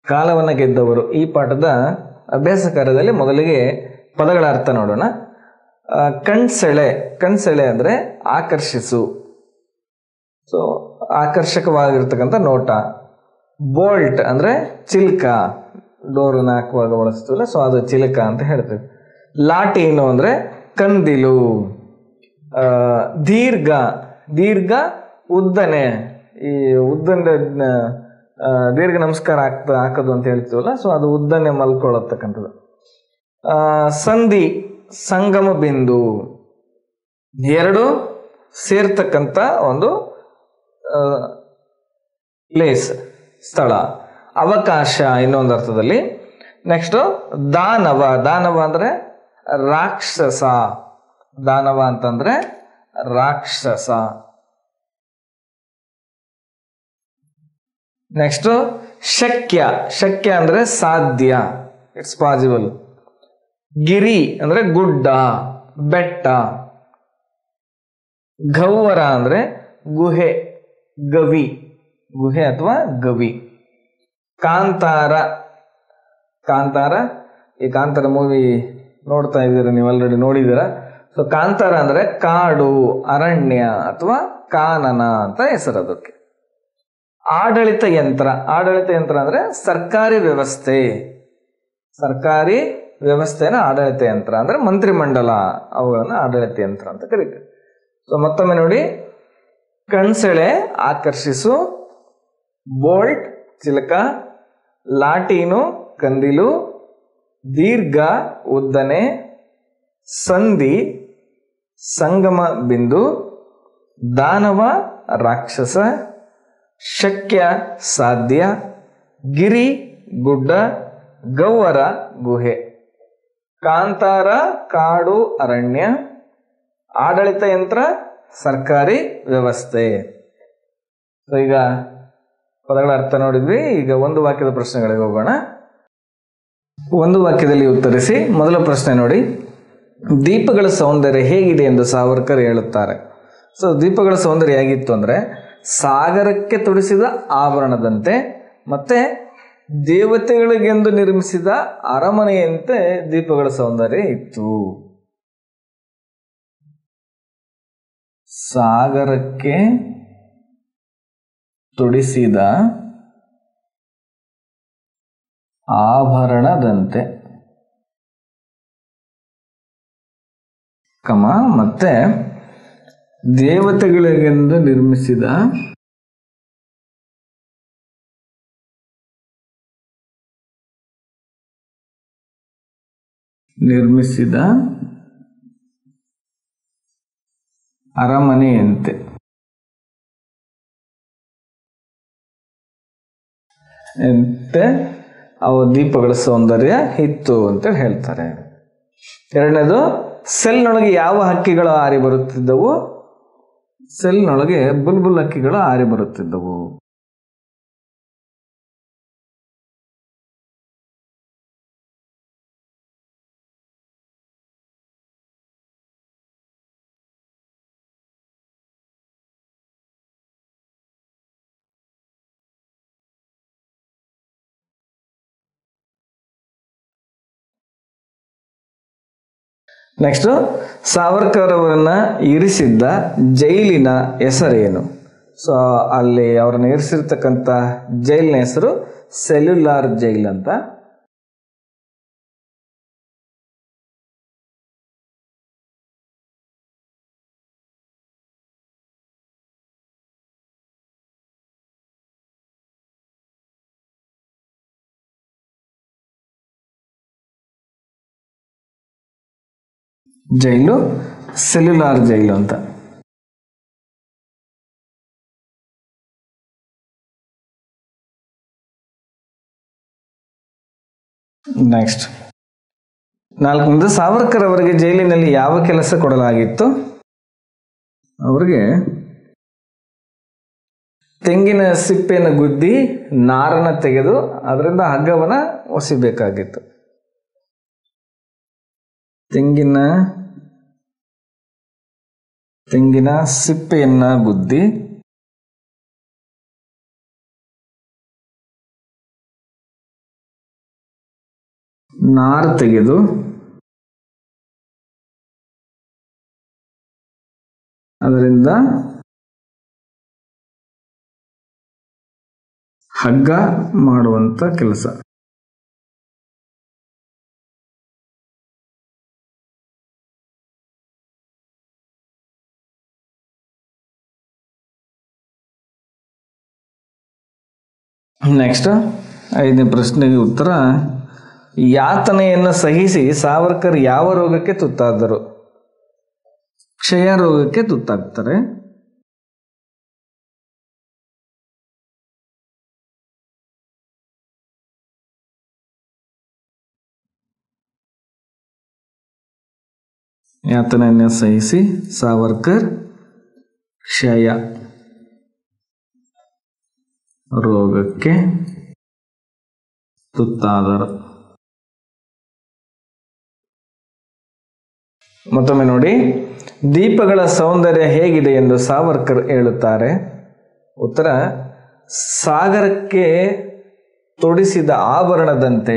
ಕಾಲವನ್ನು ಗೆದ್ದವರು ಈ ಪಾಠದ ಅಭ್ಯಾಸ ಕಾರ್ಯದಲ್ಲಿ ಮೊದಲಿಗೆ ಪದಗಳ ಅರ್ಥ ನೋಡೋಣ ಆ, ಕಣ್ಸೆಳೆ ಕಣ್ಸೆಳೆ ಅಂದರೆ ಆಕರ್ಷಿಸು ಸೊ ಆಕರ್ಷಕವಾಗಿರ್ತಕ್ಕಂಥ ನೋಟ ಬೋಲ್ಟ್ ಅಂದರೆ ಚಿಲ್ಕ ಡೋರನ್ನ ಹಾಕುವಾಗ ಬಳಸ್ತೀವಲ್ಲ ಸೊ ಅದು ಚಿಲಕ ಅಂತ ಹೇಳ್ತೀವಿ ಲಾಟೀನು ಅಂದರೆ ಕಂದಿಲು ಆ, ದೀರ್ಘ ದೀರ್ಘ ಉದ್ದನೆ ಈ ಉದ್ದನೆ ಆ, ದೀರ್ಘ ನಮಸ್ಕಾರ ಹಾಕ್ತಾ ಹಾಕೋದು ಅಂತ ಹೇಳ್ತೀವಲ್ಲ ಸೊ ಅದು ಉದ್ದನೆ ಮಲ್ಕೊಳ್ಳತಕ್ಕಂಥದ್ದು ಆ, ಸಂಧಿ ಸಂಗಮ ಬಿಂದು ಎರಡು ಸೇರ್ತಕ್ಕಂಥ ಒಂದು ಪ್ಲೇಸ್ ಸ್ಥಳ ಅವಕಾಶ ಇನ್ನೊಂದು ಅರ್ಥದಲ್ಲಿ ನೆಕ್ಸ್ಟ್ ದಾನವ ದಾನವ ಅಂದ್ರೆ ರಾಕ್ಷಸ ದಾನವ ಅಂತಂದ್ರೆ ರಾಕ್ಷಸ ನೆಕ್ಸ್ಟ್ ಶಕ್ಯ ಶಕ್ಯ ಅಂದ್ರೆ ಸಾಧ್ಯ ಇಟ್ಸ್ ಪಾಸಿಬಲ್ ಗಿರಿ ಅಂದ್ರೆ ಗುಡ್ಡ ಬೆಟ್ಟ ಗವ್ವರ ಅಂದ್ರೆ ಗುಹೆ ಗವಿ ಗುಹೆ ಅಥವಾ ಗವಿ ಕಾಂತಾರ ಕಾಂತಾರ ಈ ಕಾಂತಾರ ಮೂವಿ ನೋಡ್ತಾ ಇದ್ದೀರಾ ನೀವು ಆಲ್ರೆಡಿ ನೋಡಿದ್ದೀರಾ ಸೊ ಕಾಂತಾರ ಅಂದ್ರೆ ಕಾಡು ಅರಣ್ಯ ಅಥವಾ ಕಾನನ ಅಂತ ಹೆಸರು ಅದಕ್ಕೆ ಆಡಳಿತ ಯಂತ್ರ ಆಡಳಿತ ಯಂತ್ರ ಅಂದ್ರೆ ಸರ್ಕಾರಿ ವ್ಯವಸ್ಥೆ ಸರ್ಕಾರಿ ವ್ಯವಸ್ಥೆನ ಆಡಳಿತ ಯಂತ್ರ ಅಂದ್ರೆ ಮಂತ್ರಿಮಂಡಲ ಅವುಗಳನ್ನ ಆಡಳಿತ ಯಂತ್ರ ಅಂತ ಕರೀತಾರೆ ಸೊ ಮತ್ತೊಮ್ಮೆ ನೋಡಿ ಕಣ್ಸೆಳೆ ಆಕರ್ಷಿಸು ಬೋಲ್ಟ್ ಚಿಲಕ ಲಾಟೀನು ಕಂದಿಲು ದೀರ್ಘ ಉದ್ದನೆ ಸಂಧಿ ಸಂಗಮ ಬಿಂದು ದಾನವ ರಾಕ್ಷಸ ಶಕ್ಯ ಸಾಧ್ಯ ಗಿರಿ ಗುಡ್ಡ ಗವ್ವರ ಗುಹೆ ಕಾಂತಾರ ಕಾಡು ಅರಣ್ಯ ಆಡಳಿತ ಯಂತ್ರ ಸರ್ಕಾರಿ ವ್ಯವಸ್ಥೆ ಸೊ ಈಗ ಪದಗಳ ಅರ್ಥ ನೋಡಿದ್ವಿ ಈಗ ಒಂದು ವಾಕ್ಯದ ಪ್ರಶ್ನೆಗಳಿಗೆ ಹೋಗೋಣ ಒಂದು ವಾಕ್ಯದಲ್ಲಿ ಉತ್ತರಿಸಿ ಮೊದಲ ಪ್ರಶ್ನೆ ನೋಡಿ ದೀಪಗಳ ಸೌಂದರ್ಯ ಹೇಗಿದೆ ಎಂದು ಸಾವರ್ಕರ್ ಹೇಳುತ್ತಾರೆ ಸೊ ದೀಪಗಳ ಸೌಂದರ್ಯ ಹೇಗಿತ್ತು ಅಂದ್ರೆ ಸಾಗರಕ್ಕೆ ತೊಡಿಸಿದ ಆಭರಣದಂತೆ ಮತ್ತೆ ದೇವತೆಗಳಿಗೆಂದು ನಿರ್ಮಿಸಿದ ಅರಮನೆಯಂತೆ ದೀಪಗಳ ಸೌಂದರ್ಯ ಇತ್ತು ಸಾಗರಕ್ಕೆ ತೊಡಿಸಿದ ಆಭರಣದಂತೆ ಕಮ ಮತ್ತೆ ದೇವತೆಗಳಿಗೆಂದು ನಿರ್ಮಿಸಿದ ನಿರ್ಮಿಸಿದ ಅರಮನೆಯಂತೆ ಅಂತೆ ಅವು ದೀಪಗಳ ಸೌಂದರ್ಯ ಇತ್ತು ಅಂತ ಹೇಳ್ತಾರೆ ಎರಡನೇದು ಸೆಲ್ನೊಳಗೆ ಯಾವ ಹಕ್ಕಿಗಳು ಹಾರಿ ಬರುತ್ತಿದ್ದವು ಸೆಲ್ನೊಳಗೆ ಬುಲ್ಬುಲ್ ಹಕ್ಕಿಗಳು ಹಾರಿ ಬರುತ್ತಿದ್ದವು ನೆಕ್ಸ್ಟ್ ಸಾವರ್ಕರ್ ಅವರನ್ನ ಇರಿಸಿದ್ದ ಜೈಲಿನ ಹೆಸರೇನು ಸೊ ಅಲ್ಲಿ ಅವರನ್ನ ಇರಿಸಿರ್ತಕ್ಕಂಥ ಜೈಲಿನ ಹೆಸರು ಸೆಲ್ಯುಲಾರ್ ಜೈಲ್ ಅಂತ ಜೈಲು ಸೆಲ್ಯುಲಾರ್ ಜೈಲು ಅಂತ ನೆಕ್ಸ್ಟ್ ನಾಲ್ಕನೇದು ಸಾವರ್ಕರ್ ಅವರಿಗೆ ಜೈಲಿನಲ್ಲಿ ಯಾವ ಕೆಲಸ ಕೊಡಲಾಗಿತ್ತು ಅವರಿಗೆ ತೆಂಗಿನ ಸಿಪ್ಪೆಯನ್ನು ಗುದ್ದಿ ನಾರನ್ನ ತೆಗೆದು ಅದರಿಂದ ಹಗ್ಗವನ್ನ ಒಸಿಬೇಕಾಗಿತ್ತು ತೆಂಗಿನ ತೆಂಗಿನ ಸಿಪ್ಪೆಯನ್ನ ಗುದ್ದಿ ನಾರು ತೆಗೆದು ಅದರಿಂದ ಹಗ್ಗ ಮಾಡುವಂತ ಕೆಲಸ ನೆಕ್ಸ್ಟ್ ಐದನೇ ಪ್ರಶ್ನೆಗೆ ಉತ್ತರ ಯಾತನೆಯನ್ನು ಸಹಿಸಿ ಸಾವರ್ಕರ್ ಯಾವ ರೋಗಕ್ಕೆ ತುತ್ತಾದರು ಕ್ಷಯ ರೋಗಕ್ಕೆ ತುತ್ತಾಗ್ತಾರೆ ಯಾತನೆಯನ್ನು ಸಹಿಸಿ ಸಾವರ್ಕರ್ ಕ್ಷಯ ರೋಗಕ್ಕೆ ತುತ್ತಾದರು ಮತ್ತೊಮ್ಮೆ ನೋಡಿ ದೀಪಗಳ ಸೌಂದರ್ಯ ಹೇಗಿದೆ ಎಂದು ಸಾವರ್ಕರ್ ಹೇಳುತ್ತಾರೆ ಉತ್ತರ ಸಾಗರಕ್ಕೆ ತೊಡಿಸಿದ ಆಭರಣದಂತೆ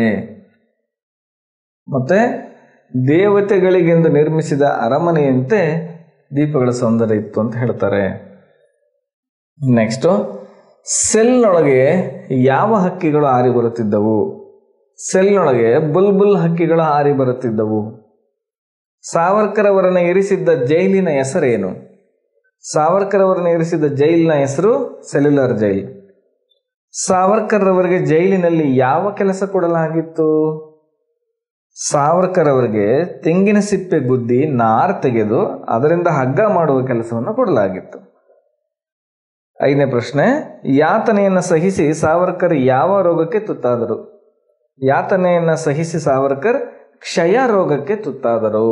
ಮತ್ತೆ ದೇವತೆಗಳಿಗೆಂದು ನಿರ್ಮಿಸಿದ ಅರಮನೆಯಂತೆ ದೀಪಗಳ ಸೌಂದರ್ಯ ಇತ್ತು ಅಂತ ಹೇಳ್ತಾರೆ ನೆಕ್ಸ್ಟ್ ಸೆಲ್ನೊಳಗೆ ಯಾವ ಹಕ್ಕಿಗಳು ಹಾರಿ ಬರುತ್ತಿದ್ದವು ಸೆಲ್ನೊಳಗೆ ಬುಲ್ಬುಲ್ ಹಕ್ಕಿಗಳು ಹಾರಿ ಬರುತ್ತಿದ್ದವು ಸಾವರ್ಕರ್ ಅವರನ್ನು ಇರಿಸಿದ್ದ ಜೈಲಿನ ಹೆಸರೇನು ಸಾವರ್ಕರ್ ಅವರನ್ನು ಇರಿಸಿದ್ದ ಜೈಲಿನ ಹೆಸರು ಸೆಲ್ಯುಲರ್ ಜೈಲ್ ಸಾವರ್ಕರ್ ಅವರಿಗೆ ಜೈಲಿನಲ್ಲಿ ಯಾವ ಕೆಲಸ ಕೊಡಲಾಗಿತ್ತು ಸಾವರ್ಕರ್ ಅವರಿಗೆ ತೆಂಗಿನ ಸಿಪ್ಪೆ ಗುದ್ದಿ ನಾರ್ ತೆಗೆದು ಅದರಿಂದ ಹಗ್ಗ ಮಾಡುವ ಕೆಲಸವನ್ನು ಕೊಡಲಾಗಿತ್ತು ಐದನೇ ಪ್ರಶ್ನೆ ಯಾತನೆಯನ್ನು ಸಹಿಸಿ ಸಾವರ್ಕರ್ ಯಾವ ರೋಗಕ್ಕೆ ತುತ್ತಾದರು ಯಾತನೆಯನ್ನು ಸಹಿಸಿ ಸಾವರ್ಕರ್ ಕ್ಷಯ ರೋಗಕ್ಕೆ ತುತ್ತಾದರು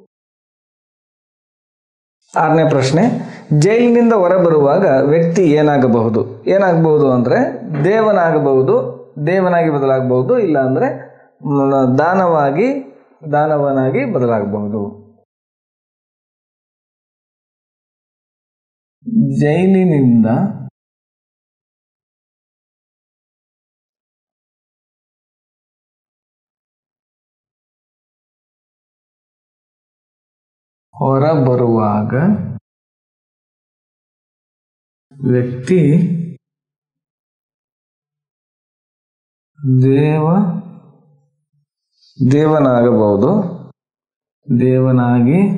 ಆರನೇ ಪ್ರಶ್ನೆ ಜೈಲಿನಿಂದ ಹೊರಬರುವಾಗ ವ್ಯಕ್ತಿ ಏನಾಗಬಹುದು ಏನಾಗಬಹುದು ಅಂದ್ರೆ ದೇವನಾಗಬಹುದು ದೇವನಾಗಿ ಬದಲಾಗಬಹುದು ಇಲ್ಲ ಅಂದ್ರೆ ಮ್, ದಾನವಾಗಿ ದಾನವನಾಗಿ ಬದಲಾಗಬಹುದು ಜೈಲಿನಿಂದ ಹೊರಬರುವಾಗ ವ್ಯಕ್ತಿ ದೇವ ದೇವನಾಗಬಹುದು ದೇವನಾಗಿ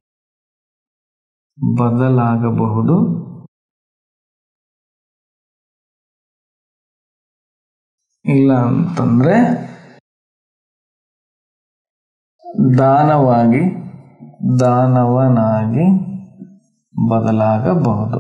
ಬದಲಾಗಬಹುದು ಇಲ್ಲ ಅಂತಂದ್ರೆ ದಾನವಾಗಿ ದಾನವನಾಗಿ ಬದಲಾಗಬಹುದು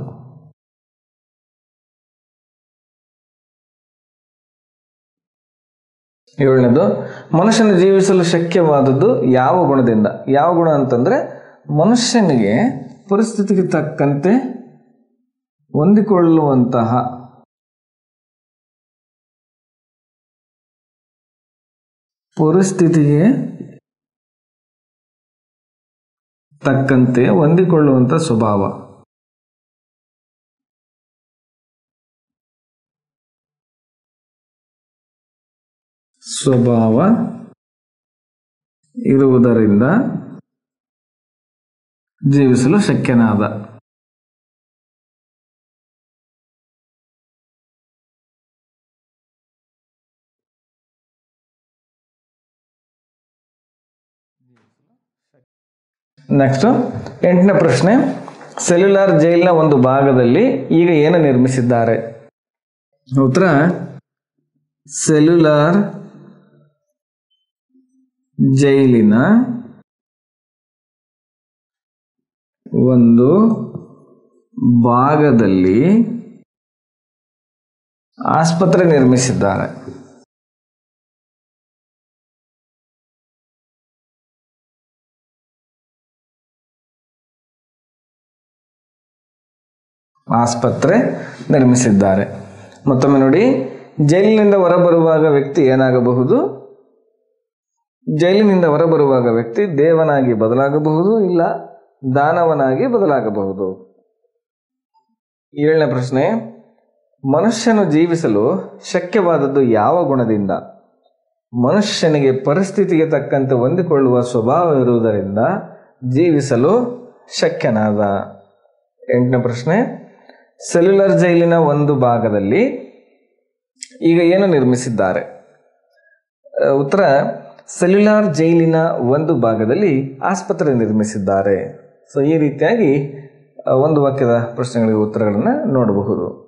ಏಳನೇದು ಮನುಷ್ಯನ ಜೀವಿಸಲು ಶಕ್ಯವಾದದ್ದು ಯಾವ ಗುಣದಿಂದ ಯಾವ ಗುಣ ಅಂತಂದ್ರೆ ಮನುಷ್ಯನಿಗೆ ಪರಿಸ್ಥಿತಿಗೆ ತಕ್ಕಂತೆ ಹೊಂದಿಕೊಳ್ಳುವಂತಹ ಪರಿಸ್ಥಿತಿಗೆ ತಕ್ಕಂತೆ ಹೊಂದಿಕೊಳ್ಳುವಂಥ ಸ್ವಭಾವ ಸ್ವಭಾವ ಇರುವುದರಿಂದ ಜೀವಿಸಲು ಶಕ್ಯನಾದ ನೆಕ್ಸ್ಟ್ ಎಂಟನೇ ಪ್ರಶ್ನೆ ಸೆಲ್ಯುಲಾರ್ ಜೈಲಿನ ಒಂದು ಭಾಗದಲ್ಲಿ ಈಗ ಏನು ನಿರ್ಮಿಸಿದ್ದಾರೆ ಉತ್ತರ ಸೆಲ್ಯುಲಾರ್ ಜೈಲಿನ ಒಂದು ಭಾಗದಲ್ಲಿ ಆಸ್ಪತ್ರೆ ನಿರ್ಮಿಸಿದ್ದಾರೆ ಆಸ್ಪತ್ರೆ ನಿರ್ಮಿಸಿದ್ದಾರೆ ಮತ್ತೊಮ್ಮೆ ನೋಡಿ ಜೈಲಿನಿಂದ ಹೊರಬರುವಾಗ ವ್ಯಕ್ತಿ ಏನಾಗಬಹುದು ಜೈಲಿನಿಂದ ಹೊರಬರುವಾಗ ವ್ಯಕ್ತಿ ದೇವನಾಗಿ ಬದಲಾಗಬಹುದು ಇಲ್ಲ ದಾನವನಾಗಿ ಬದಲಾಗಬಹುದು ಏಳನೇ ಪ್ರಶ್ನೆ ಮನುಷ್ಯನು ಜೀವಿಸಲು ಶಕ್ಯವಾದದ್ದು ಯಾವ ಗುಣದಿಂದ ಮನುಷ್ಯನಿಗೆ ಪರಿಸ್ಥಿತಿಗೆ ತಕ್ಕಂತೆ ಹೊಂದಿಕೊಳ್ಳುವ ಸ್ವಭಾವ ಇರುವುದರಿಂದ ಜೀವಿಸಲು ಶಕ್ಯನಾದ ಎಂಟನೇ ಪ್ರಶ್ನೆ ಸೆಲ್ಯುಲರ್ ಜೈಲಿನ ಒಂದು ಭಾಗದಲ್ಲಿ ಈಗ ಏನು ನಿರ್ಮಿಸಿದ್ದಾರೆ ಅಹ್, ಉತ್ತರ ಸೆಲ್ಯುಲಾರ್ ಜೈಲಿನ ಒಂದು ಭಾಗದಲ್ಲಿ ಆಸ್ಪತ್ರೆ ನಿರ್ಮಿಸಿದ್ದಾರೆ ಸೊ ಈ ರೀತಿಯಾಗಿ ಅಹ್, ಒಂದು ವಾಕ್ಯದ ಪ್ರಶ್ನೆಗಳಿಗೆ ಉತ್ತರಗಳನ್ನು ನೋಡಬಹುದು